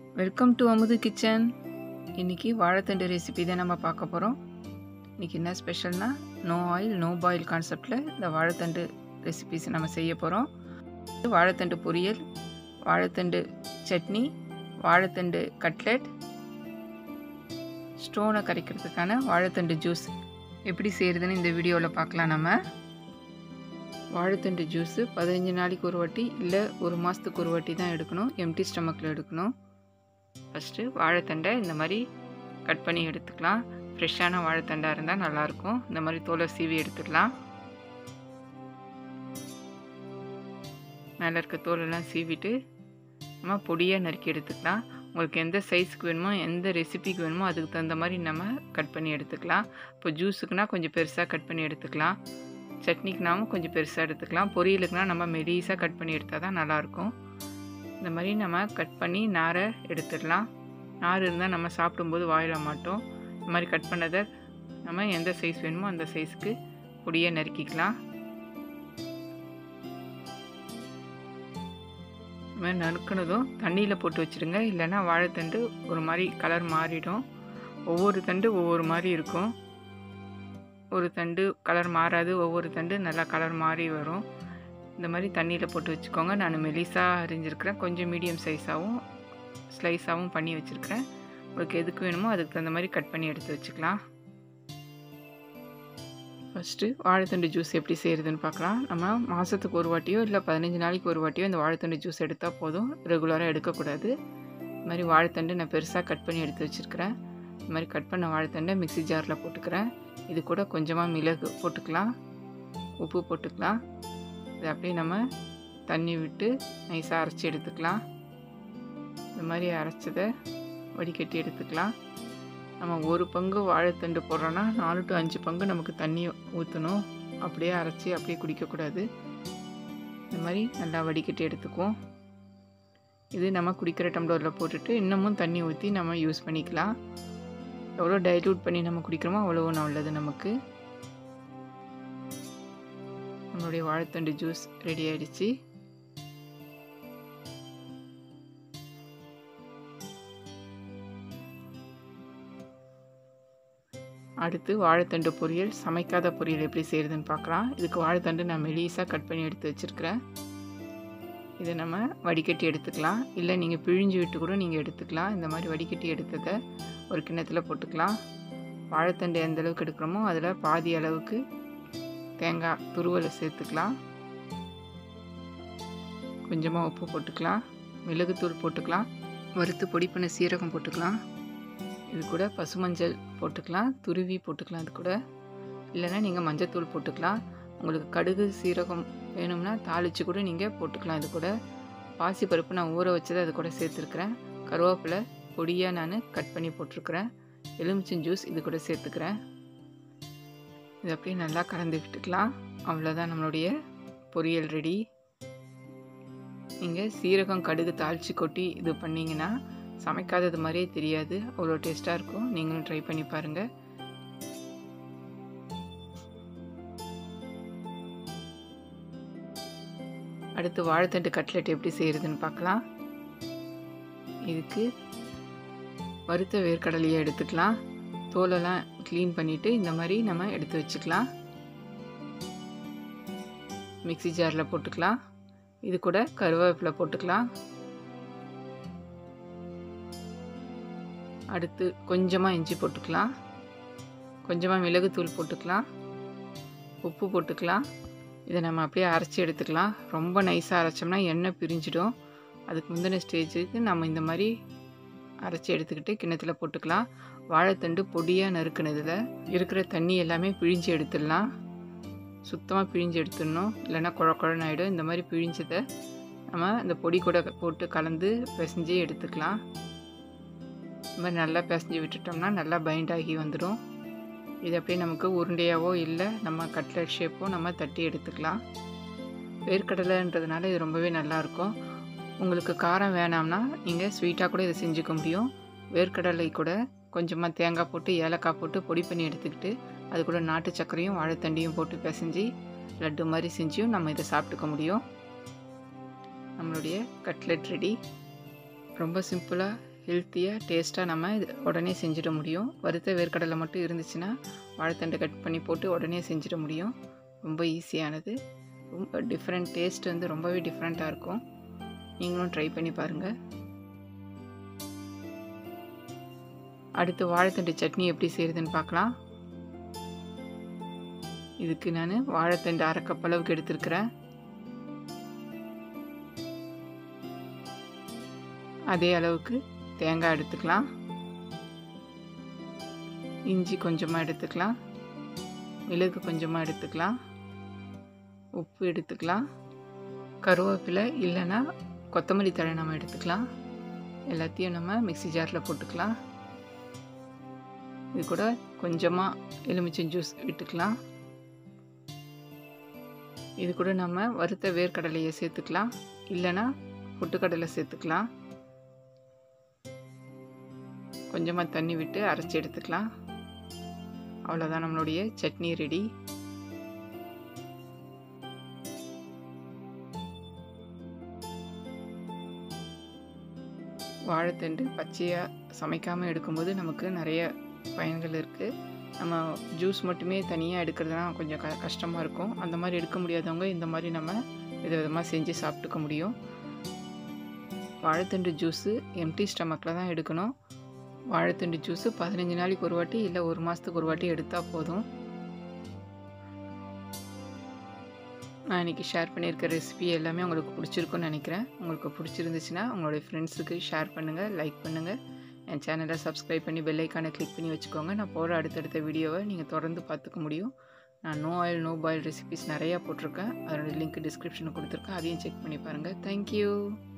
welcome to அமுது kitchen இன்றைக்கி வாழைத்தண்டு ரெசிபி தான் நம்ம பார்க்க போகிறோம் இன்றைக்கி என்ன ஸ்பெஷல்னா நோ ஆயில் நோ பாயில் கான்செப்டில் இந்த வாழைத்தண்டு ரெசிபிஸ் நம்ம செய்ய போகிறோம் வாழைத்தண்டு பொரியல் வாழைத்தண்டு சட்னி வாழைத்தண்டு கட்லெட் ஸ்டோனை கரைக்கிறதுக்கான வாழைத்தண்டு ஜூஸ் எப்படி செய்கிறதுன்னு இந்த வீடியோவில் பார்க்கலாம் நம்ம வாழைத்தண்டு ஜூஸு பதினஞ்சு நாளைக்கு ஒரு வாட்டி இல்லை ஒரு மாதத்துக்கு ஒரு வாட்டி தான் எடுக்கணும் எம்டி ஸ்டமக்கில் எடுக்கணும் ஃபஸ்ட்டு வாழைத்தண்டை இந்த மாதிரி கட் பண்ணி எடுத்துக்கலாம் ஃப்ரெஷ்ஷான வாழைத்தண்டாக இருந்தால் நல்லாயிருக்கும் இந்த மாதிரி தோலை சீவி எடுத்துக்கலாம் மேலே இருக்க தோலெல்லாம் சீவிட்டு நம்ம பொடியாக நறுக்கி எடுத்துக்கலாம் உங்களுக்கு எந்த சைஸுக்கு வேணுமோ எந்த ரெசிபிக்கு வேணுமோ அதுக்கு தகுந்த மாதிரி நம்ம கட் பண்ணி எடுத்துக்கலாம் இப்போ ஜூஸுக்குனா கொஞ்சம் பெருசாக கட் பண்ணி எடுத்துக்கலாம் சட்னிக்குனாவும் கொஞ்சம் பெருசாக எடுத்துக்கலாம் பொரியலுக்குனா நம்ம மெலிசாக கட் பண்ணி எடுத்தால் தான் நல்லாயிருக்கும் இந்த மாதிரி நம்ம கட் பண்ணி நாரை எடுத்துடலாம் நார் இருந்தால் நம்ம சாப்பிடும்போது வாயில மாட்டோம் இந்த மாதிரி கட் பண்ணதை நம்ம எந்த சைஸ் வேணுமோ அந்த சைஸுக்கு பொடியை நறுக்கிக்கலாம் இந்த மாதிரி நறுக்குனதும் தண்ணியில் போட்டு வச்சுருங்க இல்லைன்னா வாழைத்தண்டு ஒரு மாதிரி கலர் மாறிடும் ஒவ்வொரு தண்டு ஒவ்வொரு மாதிரி இருக்கும் ஒரு தண்டு கலர் மாறாது ஒவ்வொரு தண்டு நல்லா கலர் மாறி வரும் இந்த மாதிரி தண்ணியில் போட்டு வச்சுக்கோங்க நான் மெலிசாக அரிஞ்சிருக்கிறேன் கொஞ்சம் மீடியம் சைஸாகவும் ஸ்லைஸாகவும் பண்ணி வச்சுருக்கிறேன் உங்களுக்கு எதுக்கு வேணுமோ அதுக்கு தகுந்த மாதிரி கட் பண்ணி எடுத்து வச்சுக்கலாம் ஃபஸ்ட்டு வாழைத்தண்டு ஜூஸ் எப்படி செய்கிறதுன்னு பார்க்கலாம் நம்ம மாதத்துக்கு ஒரு வாட்டியோ இல்லை பதினஞ்சு நாளைக்கு ஒரு வாட்டியோ இந்த வாழைத்தண்டு ஜூஸ் எடுத்தால் போதும் ரெகுலராக எடுக்கக்கூடாது இந்த மாதிரி வாழைத்தண்டு நான் பெருசாக கட் பண்ணி எடுத்து வச்சுருக்கிறேன் இந்த மாதிரி கட் பண்ண வாழைத்தண்டை மிக்சி ஜாரில் போட்டுக்கிறேன் இது கூட கொஞ்சமாக மிளகு போட்டுக்கலாம் உப்பு போட்டுக்கலாம் இது அப்படியே நம்ம தண்ணி விட்டு நைஸாக அரைச்சி எடுத்துக்கலாம் இந்த மாதிரி அரைச்சதை வடிகட்டி எடுத்துக்கலாம் நம்ம ஒரு பங்கு வாழைத்தண்டு போடுறோன்னா நாலு டு அஞ்சு பங்கு நமக்கு தண்ணி ஊற்றணும் அப்படியே அரைச்சி அப்படியே குடிக்கக்கூடாது இந்த மாதிரி நல்லா வடிகட்டி எடுத்துக்குவோம் இது நம்ம குடிக்கிற டம்ளரில் போட்டுட்டு இன்னமும் தண்ணி ஊற்றி நம்ம யூஸ் பண்ணிக்கலாம் எவ்வளோ டைல்யூட் பண்ணி நம்ம குடிக்கிறோமோ அவ்வளோ நல்லது நமக்கு நம்மளுடைய வாழைத்தண்டு ஜூஸ் ரெடி ஆயிடுச்சு அடுத்து வாழைத்தண்டு பொரியல் சமைக்காத பொரியல் எப்படி செய்கிறதுன்னு பார்க்கலாம் இதுக்கு வாழைத்தண்டு நான் மெலிசாக கட் பண்ணி எடுத்து வச்சுருக்கிறேன் இதை நம்ம வடிகட்டி எடுத்துக்கலாம் இல்லை நீங்கள் பிழிஞ்சு விட்டு கூட நீங்கள் எடுத்துக்கலாம் இந்த மாதிரி வடிகட்டி எடுத்ததை ஒரு கிண்ணத்தில் போட்டுக்கலாம் வாழைத்தண்டு எந்த அளவுக்கு எடுக்கிறோமோ அதில் பாதி அளவுக்கு தேங்காய் துருவலை சேர்த்துக்கலாம் கொஞ்சமாக உப்பு போட்டுக்கலாம் மிளகுத்தூள் போட்டுக்கலாம் வறுத்து பொடி பண்ண சீரகம் போட்டுக்கலாம் இது கூட பசுமஞ்சள் போட்டுக்கலாம் துருவி போட்டுக்கலாம் அது கூட இல்லைன்னா நீங்கள் மஞ்சத்தூள் போட்டுக்கலாம் உங்களுக்கு கடுகு சீரகம் வேணும்னா தாளித்து கூட நீங்கள் போட்டுக்கலாம் இது கூட பாசி பருப்பு நான் ஊற வச்சதை அது கூட சேர்த்துருக்குறேன் கருவேப்பிலை பொடியாக நான் கட் பண்ணி போட்டிருக்கிறேன் எலுமிச்சம் ஜூஸ் இது கூட சேர்த்துக்கிறேன் இது அப்படியே நல்லா கலந்து விட்டுக்கலாம் அவ்வளோதான் நம்மளுடைய பொரியல் ரெடி நீங்கள் சீரகம் கடுகு தாளித்து கொட்டி இது பண்ணிங்கன்னா சமைக்காதது மாதிரியே தெரியாது அவ்வளோ டேஸ்ட்டாக இருக்கும் நீங்களும் ட்ரை பண்ணி பாருங்கள் அடுத்து வாழைத்தண்டு கட்லெட் எப்படி செய்கிறதுன்னு பார்க்கலாம் இதுக்கு வறுத்த வேர்க்கடலையை எடுத்துக்கலாம் தோலெல்லாம் க்ளீன் பண்ணிவிட்டு இந்த மாதிரி நம்ம எடுத்து வச்சுக்கலாம் மிக்சி ஜாரில் போட்டுக்கலாம் இது கூட கருவேப்பிலை போட்டுக்கலாம் அடுத்து கொஞ்சமாக இஞ்சி போட்டுக்கலாம் கொஞ்சமாக மிளகுத்தூள் போட்டுக்கலாம் உப்பு போட்டுக்கலாம் இதை நம்ம அப்படியே அரைச்சி எடுத்துக்கலாம் ரொம்ப நைஸாக அரைச்சோம்னா எண்ணெய் பிரிஞ்சிடும் அதுக்கு முந்தின ஸ்டேஜுக்கு நம்ம இந்த மாதிரி அரைச்சி எடுத்துக்கிட்டு கிண்ணத்தில் போட்டுக்கலாம் வாழைத்தண்டு பொடியாக நறுக்குனதில் இருக்கிற தண்ணி எல்லாமே பிழிஞ்சு எடுத்துடலாம் சுத்தமாக பிழிஞ்சு எடுத்துடணும் இல்லைன்னா குழ குழன்னு ஆகிடும் இந்த மாதிரி பிழிஞ்சதை நம்ம இந்த பொடி கூட போட்டு கலந்து பிசைஞ்சு எடுத்துக்கலாம் இந்த மாதிரி நல்லா பிசைஞ்சு விட்டுட்டோம்னா நல்லா பைண்ட் ஆகி வந்துடும் இது அப்படியே நமக்கு உருண்டையாவோ இல்லை நம்ம கட்லட் ஷேப்போ நம்ம தட்டி எடுத்துக்கலாம் வேர்க்கடலைன்றதுனால இது ரொம்பவே நல்லாயிருக்கும் உங்களுக்கு காரம் வேணாம்னா நீங்கள் ஸ்வீட்டாக கூட இதை செஞ்சுக்க முடியும் வேர்க்கடலை கூட கொஞ்சமாக தேங்காய் போட்டு ஏலக்காய் போட்டு பொடி பண்ணி எடுத்துக்கிட்டு அது கூட நாட்டு சர்க்கரையும் வாழைத்தண்டியும் போட்டு பிசைஞ்சு லட்டு மாதிரி செஞ்சும் நம்ம இதை சாப்பிட்டுக்க முடியும் நம்மளுடைய கட்லெட் ரெடி ரொம்ப சிம்பிளாக ஹெல்த்தியாக டேஸ்ட்டாக நம்ம இது உடனே செஞ்சிட முடியும் வறுத்த வேர்க்கடலை மட்டும் இருந்துச்சுன்னா வாழைத்தண்டை கட் பண்ணி போட்டு உடனே செஞ்சிட முடியும் ரொம்ப ஈஸியானது ரொம்ப டிஃப்ரெண்ட் டேஸ்ட் வந்து ரொம்பவே டிஃப்ரெண்ட்டாக இருக்கும் நீங்களும் ட்ரை பண்ணி பாருங்கள் அடுத்து வாழைத்தண்டு சட்னி எப்படி செய்கிறதுன்னு பார்க்கலாம் இதுக்கு நான் வாழைத்தண்டு அரை கப் அளவுக்கு எடுத்திருக்கிறேன் அதே அளவுக்கு தேங்காய் எடுத்துக்கலாம் இஞ்சி கொஞ்சமாக எடுத்துக்கலாம் மிளகு கொஞ்சமாக எடுத்துக்கலாம் உப்பு எடுத்துக்கலாம் கருவேப்பிலை இல்லைன்னா கொத்தமல்லி தழை நம்ம எடுத்துக்கலாம் எல்லாத்தையும் நம்ம மிக்சி ஜாரில் போட்டுக்கலாம் இது கூட கொஞ்சமாக எலுமிச்சம் ஜூஸ் விட்டுக்கலாம் இது கூட நம்ம வறுத்த வேர்க்கடலையை சேர்த்துக்கலாம் இல்லைன்னா பொட்டுக்கடலை சேர்த்துக்கலாம் கொஞ்சமாக தண்ணி விட்டு அரைச்சி எடுத்துக்கலாம் அவ்வளோதான் நம்மளுடைய சட்னி ரெடி வாழைத்தண்டு பச்சையாக சமைக்காமல் எடுக்கும்போது நமக்கு நிறைய பயன்கள் இருக்குது நம்ம ஜூஸ் மட்டுமே தனியாக எடுக்கிறதுனா கொஞ்சம் க கஷ்டமாக இருக்கும் அந்த மாதிரி எடுக்க முடியாதவங்க இந்த மாதிரி நம்ம வித விதமாக செஞ்சு சாப்பிட்டுக்க முடியும் வாழைத்தண்டு ஜூஸு எம்டி ஸ்டமக்கில் தான் எடுக்கணும் வாழைத்தண்டு ஜூஸு பதினஞ்சு நாளைக்கு ஒரு வாட்டி இல்லை ஒரு மாதத்துக்கு ஒரு வாட்டி எடுத்தால் போதும் நான் இன்றைக்கி ஷேர் பண்ணியிருக்க ரெசிபி எல்லாமே உங்களுக்கு பிடிச்சிருக்குன்னு நினைக்கிறேன் உங்களுக்கு பிடிச்சிருந்துச்சுன்னா உங்களுடைய ஃப்ரெண்ட்ஸுக்கு ஷேர் பண்ணுங்கள் லைக் பண்ணுங்கள் என் சேனலை சப்ஸ்கிரைப் பண்ணி பெல்லைக்கானை கிளிக் பண்ணி வச்சுக்கோங்க நான் போகிற அடுத்தடுத்த வீடியோவை நீங்கள் தொடர்ந்து பார்த்துக்க முடியும் நான் no oil no boil recipes நிறையா போட்டிருக்கேன் அதோட லிங்க் டிஸ்கிரிப்ஷனில் கொடுத்துருக்கேன் அதையும் செக் பண்ணி பாருங்கள் தேங்க்யூ